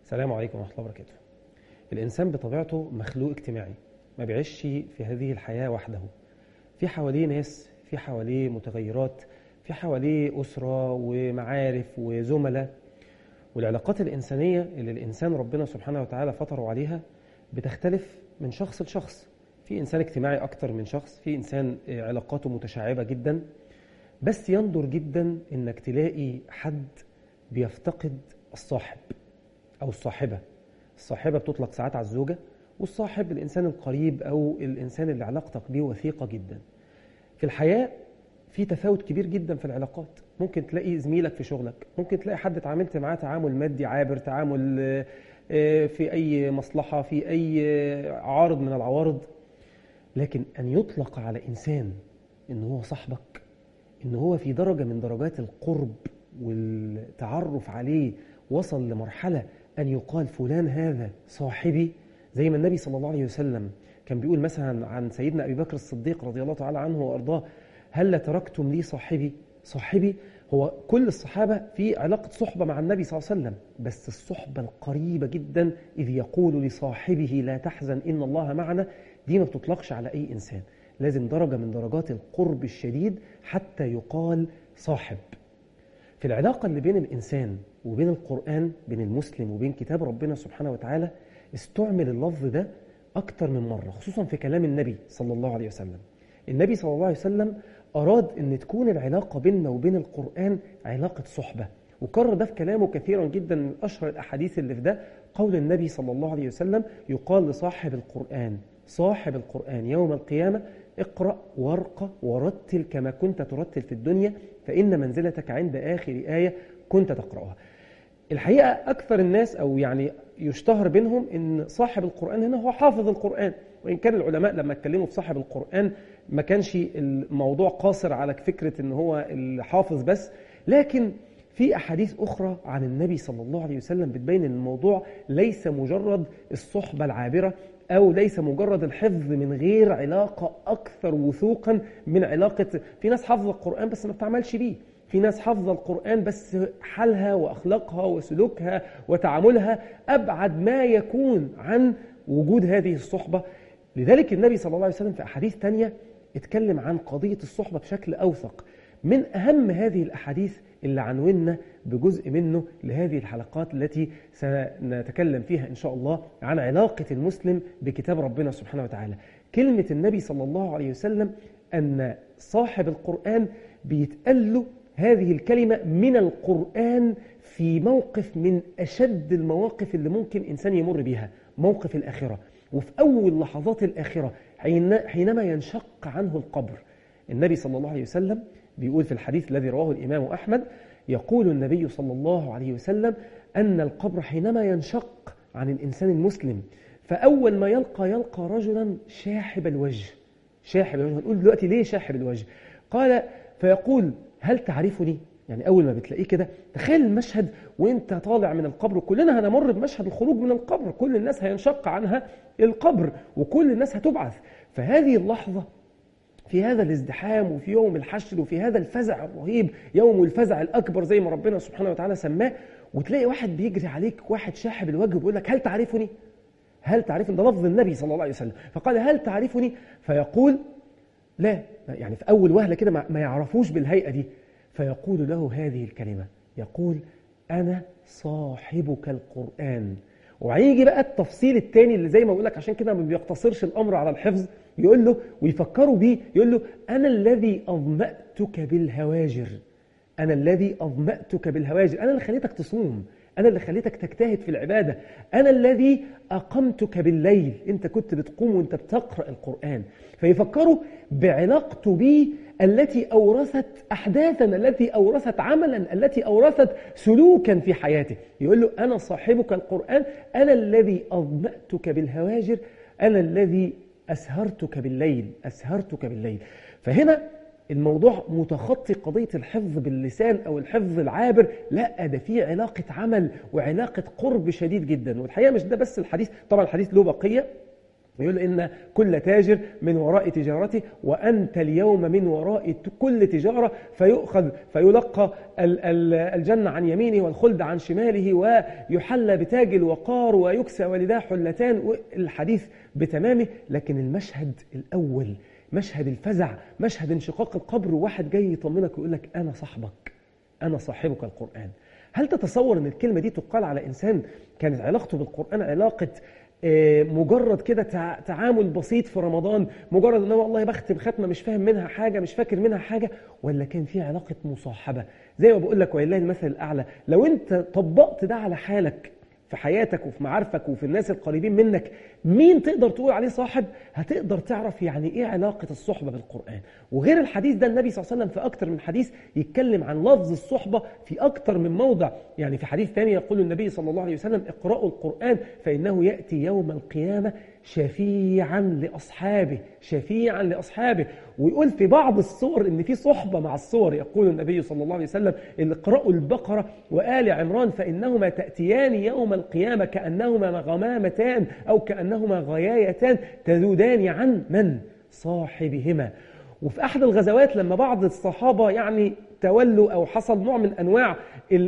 السلام عليكم ورحمة الله وبركاته الإنسان بطبيعته مخلوق اجتماعي ما بيعيش في هذه الحياة وحده في حواليه ناس في حواليه متغيرات في حواليه أسرة ومعارف وزملاء والعلاقات الإنسانية اللي الإنسان ربنا سبحانه وتعالى فطره عليها بتختلف من شخص لشخص في إنسان اجتماعي أكتر من شخص في إنسان علاقاته متشعبة جدا بس يندر جدا إنك تلاقي حد بيفتقد الصاحب أو الصاحبة الصاحبة بتطلق ساعات على الزوجة والصاحب الإنسان القريب أو الإنسان اللي علاقتك بيه وثيقة جدا في الحياة في تفاوت كبير جدا في العلاقات ممكن تلاقي زميلك في شغلك ممكن تلاقي حد اتعاملت معاه تعامل مادي عابر تعامل في أي مصلحة في أي عارض من العوارض لكن أن يطلق على إنسان إن هو صاحبك إن هو في درجة من درجات القرب والتعرف عليه وصل لمرحلة أن يقال فلان هذا صاحبي زي ما النبي صلى الله عليه وسلم كان بيقول مثلا عن سيدنا أبي بكر الصديق رضي الله تعالى عنه وأرضاه هل تركتم لي صاحبي صاحبي هو كل الصحابة في علاقة صحبة مع النبي صلى الله عليه وسلم بس الصحبة القريبة جدا إذ يقول لصاحبه لا تحزن إن الله معنا دي ما بتطلقش على أي إنسان لازم درجة من درجات القرب الشديد حتى يقال صاحب في العلاقة اللي بين الإنسان وبين القرآن بين المسلم وبين كتاب ربنا سبحانه وتعالى استعمل اللفظ ده أكتر من مرة خصوصا في كلام النبي صلى الله عليه وسلم النبي صلى الله عليه وسلم أراد أن تكون العلاقة بيننا وبين القرآن علاقة صحبة وكرر ده في كلامه كثيرا جدا من أشهر الأحاديث اللي في ده قول النبي صلى الله عليه وسلم يقال لصاحب القرآن صاحب القرآن يوم القيامة اقرأ وارقى ورتل كما كنت ترتل في الدنيا فإن منزلتك عند آخر آية كنت تقرأها الحقيقة أكثر الناس أو يعني يشتهر بينهم أن صاحب القرآن هنا هو حافظ القرآن وإن كان العلماء لما اتكلموا في صاحب القرآن ما كانش الموضوع قاصر على فكرة أن هو الحافظ بس لكن في أحاديث أخرى عن النبي صلى الله عليه وسلم بتبين أن الموضوع ليس مجرد الصحبة العابرة أو ليس مجرد الحفظ من غير علاقة أكثر وثوقا من علاقة في ناس حافظة القرآن بس ما بتعملش بيه في ناس حافظة القرآن بس حالها وأخلاقها وسلوكها وتعاملها أبعد ما يكون عن وجود هذه الصحبة لذلك النبي صلى الله عليه وسلم في أحاديث تانية اتكلم عن قضية الصحبة بشكل أوثق من أهم هذه الأحاديث اللي عنونا بجزء منه لهذه الحلقات التي سنتكلم فيها إن شاء الله عن علاقة المسلم بكتاب ربنا سبحانه وتعالى كلمة النبي صلى الله عليه وسلم أن صاحب القرآن بيتقال له هذه الكلمة من القرآن في موقف من أشد المواقف اللي ممكن إنسان يمر بها موقف الآخرة وفي أول لحظات الآخرة حينما ينشق عنه القبر النبي صلى الله عليه وسلم بيقول في الحديث الذي رواه الإمام أحمد يقول النبي صلى الله عليه وسلم أن القبر حينما ينشق عن الإنسان المسلم فأول ما يلقى يلقى رجلا شاحب الوجه شاحب الوجه هنقول دلوقتي ليه شاحب الوجه قال فيقول هل تعرفني يعني أول ما بتلاقيه كده تخيل المشهد وانت طالع من القبر كلنا هنمر بمشهد الخروج من القبر كل الناس هينشق عنها القبر وكل الناس هتبعث فهذه اللحظة في هذا الازدحام وفي يوم الحشر وفي هذا الفزع الرهيب يوم الفزع الأكبر زي ما ربنا سبحانه وتعالى سماه وتلاقي واحد بيجري عليك واحد شاحب الوجه وبيقول لك هل تعرفني؟ هل تعرفني؟ ده لفظ النبي صلى الله عليه وسلم فقال هل تعرفني؟ فيقول لا يعني في أول وهلة كده ما يعرفوش بالهيئة دي فيقول له هذه الكلمة يقول أنا صاحبك القرآن وهيجي بقى التفصيل الثاني اللي زي ما بقول لك عشان كده ما بيقتصرش الأمر على الحفظ يقول له ويفكروا بيه يقول له أنا الذي أظمأتك بالهواجر أنا الذي أظمأتك بالهواجر أنا اللي خليتك تصوم أنا اللي خليتك تجتهد في العبادة أنا الذي أقمتك بالليل أنت كنت بتقوم وأنت بتقرأ القرآن فيفكروا بعلاقته بي التي أورثت أحداثا التي أورثت عملا التي أورثت سلوكا في حياته يقول له أنا صاحبك القرآن أنا الذي أظمأتك بالهواجر أنا الذي أسهرتك بالليل أسهرتك بالليل فهنا الموضوع متخطي قضية الحفظ باللسان أو الحفظ العابر لا ده في علاقة عمل وعلاقة قرب شديد جدا والحقيقة مش ده بس الحديث طبعا الحديث له بقية يقول إن كل تاجر من وراء تجارته وأنت اليوم من وراء كل تجارة فيؤخذ فيلقى الجنة عن يمينه والخلد عن شماله ويحلى بتاج الوقار ويكسى والداه حلتان الحديث بتمامه لكن المشهد الأول مشهد الفزع مشهد انشقاق القبر وواحد جاي يطمنك ويقول لك أنا صاحبك أنا صاحبك القرآن هل تتصور أن الكلمة دي تقال على إنسان كانت علاقته بالقرآن علاقة مجرد كده تعامل بسيط في رمضان مجرد ان والله بختم ختمه مش فاهم منها حاجه مش فاكر منها حاجه ولا كان في علاقه مصاحبه زي ما بقول لك ولله المثل الاعلى لو انت طبقت ده على حالك في حياتك وفي معارفك وفي الناس القريبين منك مين تقدر تقول عليه صاحب هتقدر تعرف يعني ايه علاقة الصحبة بالقرآن وغير الحديث ده النبي صلى الله عليه وسلم في أكتر من حديث يتكلم عن لفظ الصحبة في أكتر من موضع يعني في حديث ثاني يقول النبي صلى الله عليه وسلم اقرأوا القرآن فإنه يأتي يوم القيامة شفيعا لأصحابه شفيعا لأصحابه ويقول في بعض الصور ان في صحبة مع الصور يقول النبي صلى الله عليه وسلم اللي اقرأوا البقرة وآل عمران فإنهما تأتيان يوم القيامة كأنهما غمامتان أو كأنهما غيايتان تذودان عن من؟ صاحبهما وفي أحد الغزوات لما بعض الصحابة يعني تولوا أو حصل نوع من أنواع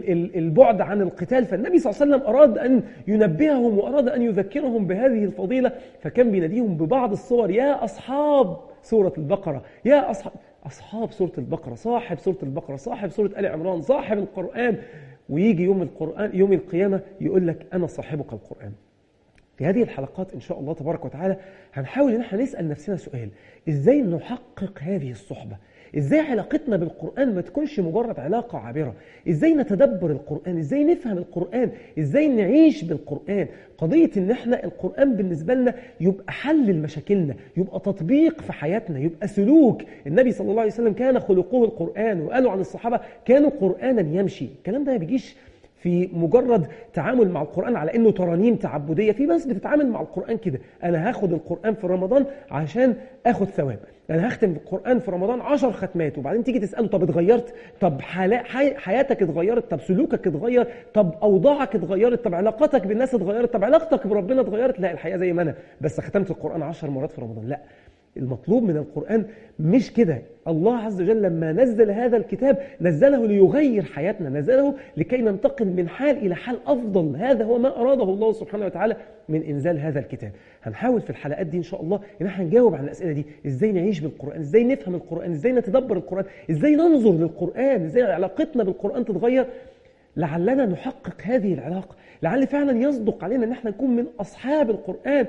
البعد عن القتال فالنبي صلى الله عليه وسلم أراد أن ينبههم وأراد أن يذكرهم بهذه الفضيلة فكان بيناديهم ببعض الصور يا أصحاب سورة البقرة يا أصحاب أصحاب سورة البقرة صاحب سورة البقرة صاحب سورة آل عمران صاحب القرآن ويجي يوم القرآن يوم القيامة يقول لك أنا صاحبك القرآن في هذه الحلقات إن شاء الله تبارك وتعالى هنحاول إن احنا نسأل نفسنا سؤال إزاي نحقق هذه الصحبة ازاي علاقتنا بالقرآن ما تكونش مجرد علاقة عابرة ازاي نتدبر القرآن ازاي نفهم القرآن ازاي نعيش بالقرآن قضية ان احنا القرآن بالنسبة لنا يبقى حل لمشاكلنا يبقى تطبيق في حياتنا يبقى سلوك النبي صلى الله عليه وسلم كان خلقه القرآن وقالوا عن الصحابة كانوا قرآنا يمشي الكلام ده ما بيجيش في مجرد تعامل مع القرآن على انه ترانيم تعبدية في ناس بتتعامل مع القرآن كده انا هاخد القرآن في رمضان عشان اخد ثواب انا هختم القرآن في رمضان عشر ختمات وبعدين تيجي تسأله طب اتغيرت طب حياتك اتغيرت طب سلوكك اتغير طب اوضاعك اتغيرت طب علاقاتك بالناس اتغيرت طب علاقتك بربنا اتغيرت لا الحقيقة زي ما انا بس ختمت القرآن عشر مرات في رمضان لا المطلوب من القرآن مش كده الله عز وجل لما نزل هذا الكتاب نزله ليغير حياتنا نزله لكي ننتقل من حال إلى حال أفضل هذا هو ما أراده الله سبحانه وتعالى من إنزال هذا الكتاب هنحاول في الحلقات دي إن شاء الله إن احنا نجاوب عن الأسئلة دي إزاي نعيش بالقرآن إزاي نفهم القرآن إزاي نتدبر القرآن إزاي ننظر للقرآن إزاي علاقتنا بالقرآن تتغير لعلنا نحقق هذه العلاقة لعل فعلا يصدق علينا ان احنا نكون من أصحاب القرآن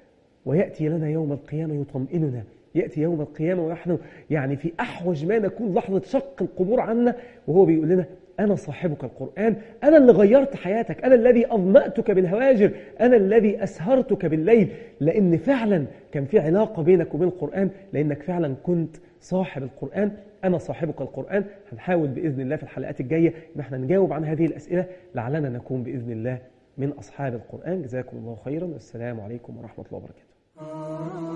ويأتي لنا يوم القيامة يطمئننا يأتي يوم القيامة ونحن يعني في أحوج ما نكون لحظة شق القبور عنا وهو بيقول لنا أنا صاحبك القرآن أنا اللي غيرت حياتك أنا الذي أظمأتك بالهواجر أنا الذي أسهرتك بالليل لأن فعلا كان في علاقة بينك وبين القرآن لأنك فعلا كنت صاحب القرآن أنا صاحبك القرآن هنحاول بإذن الله في الحلقات الجاية إن احنا نجاوب عن هذه الأسئلة لعلنا نكون بإذن الله من أصحاب القرآن جزاكم الله خيرا والسلام عليكم ورحمة الله وبركاته